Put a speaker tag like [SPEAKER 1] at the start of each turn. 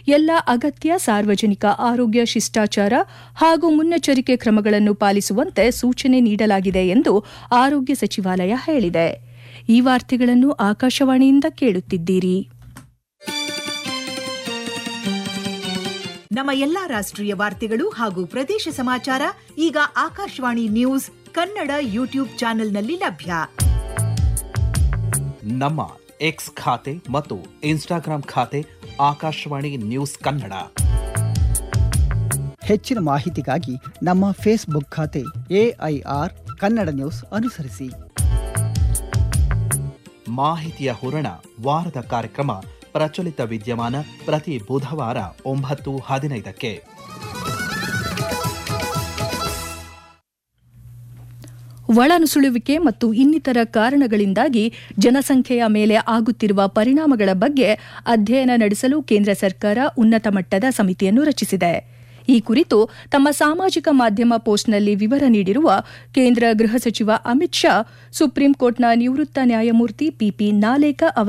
[SPEAKER 1] ಎಲ್ಲ ಅಗತ್ಯ ಸಾರ್ವಜನಿಕ ಆರೋಗ್ಯ ಶಿಷ್ಟಾಚಾರ ಹಾಗೂ ಮುನ್ನೆಚ್ಚರಿಕೆ ಕ್ರಮಗಳನ್ನು ಪಾಲಿಸುವಂತೆ ಸೂಚನೆ ನೀಡಲಾಗಿದೆ ಎಂದು ಆರೋಗ್ಯ ಸಚಿವಾಲಯ ಹೇಳಿದೆ ಈ ವಾರ್ತೆಗಳನ್ನು ಆಕಾಶವಾಣಿಯಿಂದ ಕೇಳುತ್ತಿದ್ದೀರಿ
[SPEAKER 2] ನಮ್ಮ ಎಲ್ಲಾ ರಾಷ್ಟ್ರೀಯ ವಾರ್ತೆಗಳು ಹಾಗೂ ಪ್ರದೇಶ ಸಮಾಚಾರ ಈಗ ಆಕಾಶವಾಣಿ ನ್ಯೂಸ್ ಕನ್ನಡ ಯೂಟ್ಯೂಬ್ ಚಾನೆಲ್ನಲ್ಲಿ ಲಭ್ಯ
[SPEAKER 3] ನಮ್ಮ ಎಕ್ಸ್ ಖಾತೆ ಮತ್ತು ಇನ್ಸ್ಟಾಗ್ರಾಂ ಖಾತೆ ಆಕಾಶವಾಣಿ ನ್ಯೂಸ್ ಕನ್ನಡ
[SPEAKER 4] ಹೆಚ್ಚಿನ ಮಾಹಿತಿಗಾಗಿ ನಮ್ಮ ಫೇಸ್ಬುಕ್ ಖಾತೆ ಎಐಆರ್ ಕನ್ನಡ ನ್ಯೂಸ್ ಅನುಸರಿಸಿ
[SPEAKER 3] ಮಾಹಿತಿಯ ಹೂರಣ ವಾರದ ಕಾರ್ಯಕ್ರಮ ಪ್ರಚಲಿತ ವಿದ್ಯಮಾನ ಪ್ರತಿ ಬುಧವಾರ ಒಂಬತ್ತು ಹದಿನೈದಕ್ಕೆ
[SPEAKER 1] ಒಳನುಸುಳುವಿಕೆ ಮತ್ತು ಇನ್ನಿತರ ಕಾರಣಗಳಿಂದಾಗಿ ಜನಸಂಖ್ಯೆಯ ಮೇಲೆ ಆಗುತ್ತಿರುವ ಪರಿಣಾಮಗಳ ಬಗ್ಗೆ ಅಧ್ಯಯನ ನಡೆಸಲು ಕೇಂದ್ರ ಸರ್ಕಾರ ಉನ್ನತ ಮಟ್ಟದ ಸಮಿತಿಯನ್ನು ರಚಿಸಿದೆ ಈ ಕುರಿತು ತಮ್ಮ ಸಾಮಾಜಿಕ ಮಾಧ್ಯಮ ಪೋಸ್ಟ್ನಲ್ಲಿ ವಿವರ ನೀಡಿರುವ ಕೇಂದ್ರ ಗೃಹ ಸಚಿವ ಅಮಿತ್ ಶಾ ಸುಪ್ರೀಂ ಕೋರ್ಟ್ನ ನಿವೃತ್ತ ನ್ಯಾಯಮೂರ್ತಿ ಪಿಪಿ ನಾಲೇಕ ಅವರ